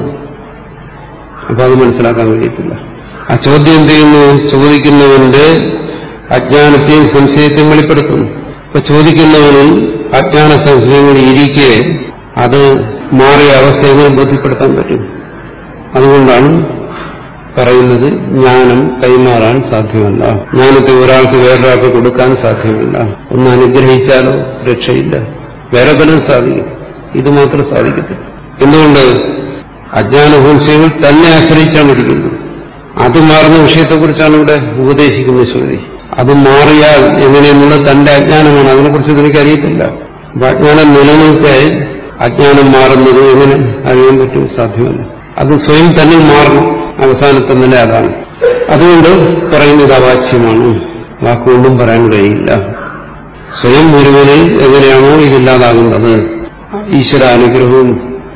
അപ്പൊ അത് മനസ്സിലാക്കാൻ കഴിയത്തില്ല ആ ചോദ്യം എന്ത് ചെയ്യുന്നു ചോദിക്കുന്നവന്റെ അജ്ഞാനത്തെയും സംശയത്തെയും വെളിപ്പെടുത്തുന്നു അപ്പൊ ചോദിക്കുന്നവനിൽ അജ്ഞാന സംശയങ്ങൾ ഇരിക്കെ അത് മാറിയ അവസ്ഥ എങ്ങനെ ബോധ്യപ്പെടുത്താൻ പറ്റും അതുകൊണ്ടാണ് പറയുന്നത് ജ്ഞാനം കൈമാറാൻ സാധ്യമല്ല ജ്ഞാനത്തെ ഒരാൾക്ക് വേറൊരാൾക്ക് കൊടുക്കാൻ സാധ്യമല്ല ഒന്ന് അനുഗ്രഹിച്ചാലോ രക്ഷയില്ല വേറെ പലതും സാധിക്കും ഇത് മാത്രം സാധിക്കത്തില്ല എന്തുകൊണ്ട് അജ്ഞാന സംശയങ്ങൾ തന്നെ ആശ്രയിച്ചാണ് ഇരിക്കുന്നത് അത് മാറുന്ന വിഷയത്തെക്കുറിച്ചാണ് ഇവിടെ ഉപദേശിക്കുന്ന ശ്രുതി അത് മാറിയാൽ എങ്ങനെയെന്നുള്ളത് തന്റെ അജ്ഞാനമാണ് അതിനെക്കുറിച്ച് എനിക്ക് അറിയത്തില്ല അപ്പൊ അജ്ഞാനം നിലനിൽക്കെ അജ്ഞാനം മാറുന്നത് എങ്ങനെ അറിയാൻ പറ്റും സാധ്യമല്ല അത് സ്വയം തന്നെ മാറണം അവസാനത്തെ നില അതാണ് അതുകൊണ്ട് പറയുന്നത് അവാച്യമാണ് വാക്കുകൊണ്ടും പറയാൻ കഴിയില്ല സ്വയം ഒരുവനിൽ എങ്ങനെയാണോ ഇതില്ലാതാകുന്നത് ഈശ്വര അനുഗ്രഹവും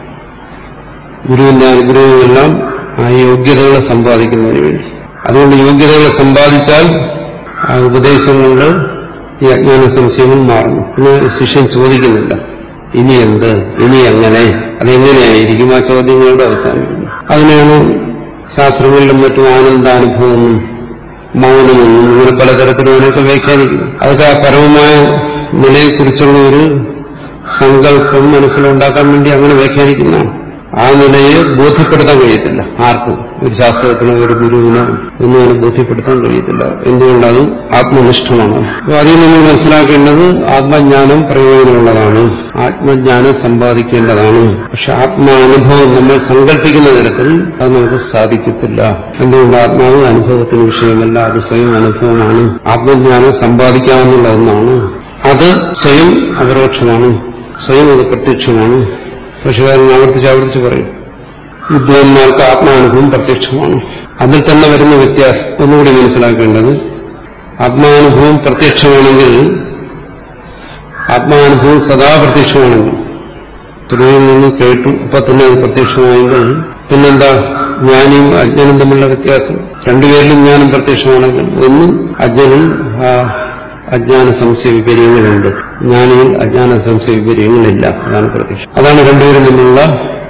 ഗുരുവിന്റെ അനുഗ്രഹവും എല്ലാം ആ യോഗ്യതകളെ സമ്പാദിക്കുന്നതിന് വേണ്ടി അതുകൊണ്ട് യോഗ്യതകളെ സമ്പാദിച്ചാൽ ആ ഉപദേശം കൊണ്ട് ഈ അജ്ഞാന സംശയങ്ങൾ മാറുന്നു പിന്നെ ശിഷ്യൻ ചോദിക്കുന്നില്ല ഇനി എന്ത് ഇനി എങ്ങനെ അതെങ്ങനെയായിരിക്കും ആ ചോദ്യങ്ങളുടെ അവസാനിക്കുന്നു അതിനെയാണ് ശാസ്ത്രങ്ങളിലും മറ്റും ആനന്ദാനുഭവമെന്നും മൗനമെന്നും ഇങ്ങനെ പലതരത്തിലും അതിനൊക്കെ വ്യാഖ്യാനിക്കുന്നു അതൊക്കെ ആ പരമമായ നിലയെക്കുറിച്ചുള്ള ഒരു സങ്കല്പം മനസ്സിലുണ്ടാക്കാൻ വേണ്ടി അങ്ങനെ വ്യാഖ്യാനിക്കുന്നതാണ് ആ നിലയെ ബോധ്യപ്പെടുത്താൻ കഴിയത്തില്ല ആർക്കും ഒരു ശാസ്ത്രത്തിനോ ഒരു ഗുരുവിനോ ഒന്നും അതിനെ ബോധ്യപ്പെടുത്താൻ കഴിയത്തില്ല എന്തുകൊണ്ടത് ആത്മനിഷ്ഠമാണ് അപ്പോൾ അതിൽ നമ്മൾ മനസ്സിലാക്കേണ്ടത് ആത്മജ്ഞാനം പ്രയോജനമുള്ളതാണ് ആത്മജ്ഞാനം സമ്പാദിക്കേണ്ടതാണ് പക്ഷെ ആത്മാനുഭവം നമ്മൾ സങ്കല്പിക്കുന്ന തരത്തിൽ അത് നമുക്ക് സാധിക്കത്തില്ല എന്തുകൊണ്ട് ആത്മാവ് അനുഭവത്തിന് വിഷയമല്ല അത് സ്വയം അനുഭവമാണ് ആത്മജ്ഞാനം സമ്പാദിക്കാവുന്നുള്ള ഒന്നാണ് അത് സ്വയം അപരോക്ഷമാണ് സ്വയം അത് പ്രത്യക്ഷമാണ് പക്ഷുകാരൻ ആവർത്തിച്ച് ആവർത്തിച്ച് പറയും വിദ്വാൻമാർക്ക് ആത്മാനുഭവം പ്രത്യക്ഷമാണ് അതിൽ തന്നെ വരുന്ന വ്യത്യാസം ഒന്നുകൂടി മനസ്സിലാക്കേണ്ടത് ആത്മാനുഭവം പ്രത്യക്ഷമാണെങ്കിൽ ആത്മാനുഭവം സദാ പ്രത്യക്ഷമാണെങ്കിൽ തുടങ്ങിൽ നിന്ന് കേട്ടു അപ്പൊ തന്നെ അത് പ്രത്യക്ഷമായെങ്കിൽ പിന്നെന്താ ജ്ഞാനിയും അജ്ഞനും തമ്മിലുള്ള വ്യത്യാസം രണ്ടുപേരിലും ജ്ഞാനം പ്രത്യക്ഷമാണെങ്കിൽ ഒന്നും അജ്ഞനും ആ അജ്ഞാന സംശയ വിപര്യങ്ങളുണ്ട് ജ്ഞാനിയിൽ അജ്ഞാന സംശയ വിപര്യങ്ങളില്ല അതാണ് പ്രത്യക്ഷം അതാണ് രണ്ടുപേരും തമ്മിലുള്ള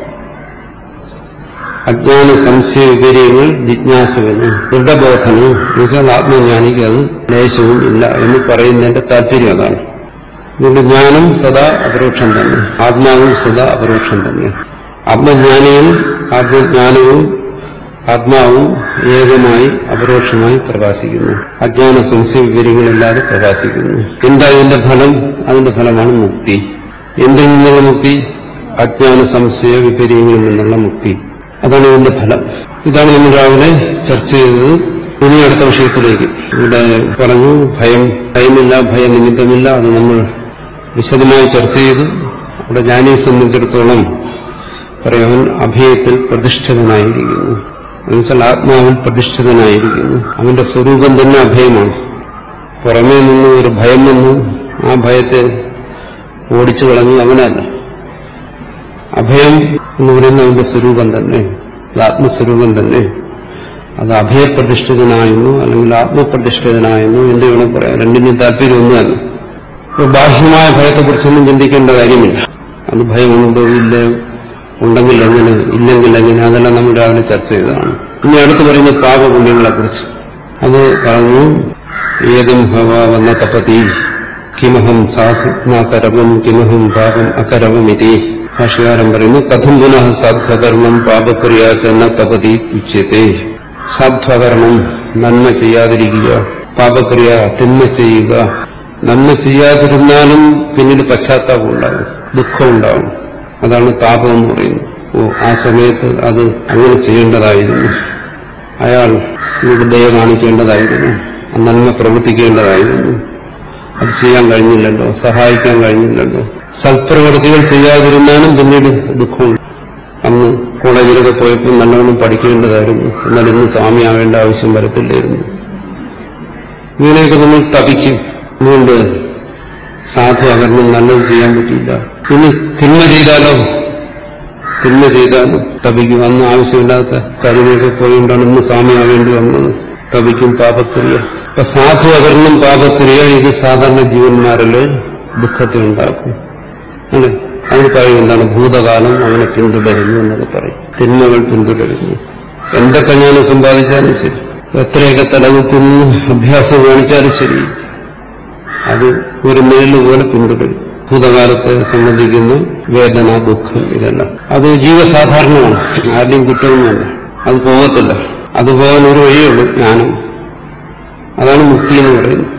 അജ്ഞാന സംശയ വിപര്യങ്ങൾ ജിജ്ഞാസുവിന് ദൃഢബോധന് എന്നുവെച്ചാൽ ആത്മജ്ഞാനിക്ക് അത് ലേശവും ഇല്ല എന്ന് പറയുന്നതിന്റെ താല്പര്യം അതാണ് അതുകൊണ്ട് ജ്ഞാനം സദാ അപരോക്ഷം തന്നെ ആത്മാവും സദാ അപരോക്ഷം തന്നെ ആത്മജ്ഞാനിയും ആത്മജ്ഞാനവും ആത്മാവും ഏകമായി അപരോക്ഷമായി പ്രകാശിക്കുന്നു അജ്ഞാന സംശയ വിവരങ്ങളില്ലാതെ പ്രകാശിക്കുന്നു എന്താ ഇതിന്റെ ഫലം അതിന്റെ ഫലമാണ് മുക്തി എന്തിൽ നിന്നുള്ള മുക്തി അജ്ഞാന സംശയ വിപര്യങ്ങളിൽ നിന്നുള്ള മുക്തി അതാണ് ഇതിന്റെ ഫലം ഇതാണ് നമ്മൾ രാവിലെ ചർച്ച ചെയ്തത് ഇനി അടുത്ത വിഷയത്തിലേക്ക് ഇവിടെ പറഞ്ഞു ഭയം ഭയമില്ല ഭയനിമിത്തമില്ല അത് നമ്മൾ വിശദമായി ചർച്ച ചെയ്തു അവിടെ ജ്ഞാനിയെ സംബന്ധിച്ചിടത്തോളം പറയാൻ അഭയത്തിൽ പ്രതിഷ്ഠിതനായിരിക്കുന്നു എന്നുവെച്ചാൽ ആത്മാവിൽ പ്രതിഷ്ഠിതനായിരിക്കുന്നു അവന്റെ സ്വരൂപം തന്നെ അഭയമാണ് പുറമേ നിന്ന് ഒരു ഭയം വന്നു ആ ഭയത്തെ ഓടിച്ചു കളഞ്ഞു അവനല്ല അഭയം എന്ന് പറയുന്ന അവന്റെ സ്വരൂപം തന്നെ അത് ആത്മസ്വരൂപം തന്നെ അത് അഭയപ്രതിഷ്ഠിതനായെന്നോ അല്ലെങ്കിൽ ആത്മപ്രതിഷ്ഠിതനായെന്നോ എന്ത് വേണം പറയാം രണ്ടിനും താല്പര്യം ഒന്ന് തന്നെ അപ്പോൾ ബാഹ്യമായ ഭയത്തെക്കുറിച്ചൊന്നും ചിന്തിക്കേണ്ട കാര്യമില്ല അത് ഭയമുണ്ടോ ഇല്ലയോ ഉണ്ടെങ്കിൽ എങ്ങനെ ഇല്ലെങ്കിൽ എങ്ങനെ അതെല്ലാം നമ്മൾ രാവിലെ ചർച്ച ചെയ്തതാണ് ഇനി അടുത്ത് പറയുന്ന പാപപുണ്യങ്ങളെ കുറിച്ച് അത് പറഞ്ഞു ഏതും ഭവ വന്ന തപതി കിമഹം സാധുനാകരവം കിമഹം പാപം അകരവം ഇതി ഭാഷകാരൻ പറയുന്നു കഥം പുനഃ സാധ്വകർമ്മം പാപക്രിയാചന തപതി ഉച്യത്തെ സാധ്വകർമ്മം നന്മ ചെയ്യാതിരിക്കുക പാപക്രിയ തിന്മ ചെയ്യുക നന്മ ചെയ്യാതിരുന്നാലും പിന്നീട് പശ്ചാത്താപം ഉണ്ടാകും ദുഃഖം ഉണ്ടാകും അതാണ് താപം എന്ന് പറയുന്നത് ഓ ആ സമയത്ത് അത് അങ്ങനെ ചെയ്യേണ്ടതായിരുന്നു അയാൾ ഇവിടെ ദയ കാണിക്കേണ്ടതായിരുന്നു ആ നന്മ പ്രവർത്തിക്കേണ്ടതായിരുന്നു അത് ചെയ്യാൻ കഴിഞ്ഞില്ലല്ലോ സഹായിക്കാൻ കഴിഞ്ഞില്ലല്ലോ സൽപ്രവൃത്തികൾ ചെയ്യാതിരുന്നാലും പിന്നീട് ദുഃഖമുണ്ട് അന്ന് കോളേജിലൊക്കെ പോയപ്പോൾ നല്ലവണ്ണം പഠിക്കേണ്ടതായിരുന്നു എന്നാൽ ഇന്ന് സ്വാമിയാവേണ്ട ആവശ്യം വരത്തില്ലായിരുന്നു ഇങ്ങനെയൊക്കെ നമ്മൾ തപിക്കും അതുകൊണ്ട് സാധു അകർന്നും നല്ലത് ചെയ്യാൻ പറ്റിയില്ല ഇനി തിന്മ ചെയ്താലോ തിന്മ ചെയ്താലും തപിക്കും അന്ന് ആവശ്യമില്ലാത്ത കാര്യങ്ങളൊക്കെ പോയിക്കൊണ്ടാണ് ഇന്ന് സ്വാമിയാവേണ്ടി വന്നത് തപിക്കും പാപക്രിയ അപ്പൊ സാധു അകർന്നും പാപക്രിയ ഇത് സാധാരണ ജീവന്മാരില് ദുഃഖത്തെ ഉണ്ടാക്കും അല്ലെ അതിന് പറയും എന്താണ് ഭൂതകാലം അവനെ പിന്തുടരുന്നു എന്നൊക്കെ പറയും തിന്മകൾ പിന്തുടരുന്നു എന്തൊക്കെ ഞാൻ സമ്പാദിച്ചാലും ശരി എത്രയൊക്കെ തലകുത്തിൽ അഭ്യാസം കാണിച്ചാലും ശരി അത് ഒരു നിഴല് പോലെ പിന്തുടരും ഭൂതകാലത്തെ സംബന്ധിക്കുന്ന വേദന ദുഃഖം ഇതെല്ലാം അത് ജീവസാധാരണമാണ് ആരുടെയും കുറ്റമൊന്നുമല്ല അത് പോകത്തില്ല അത് പോകാൻ ഒരു വഴിയുള്ളൂ ജ്ഞാനം അതാണ് മുക്തി എന്ന് പറയുന്നത്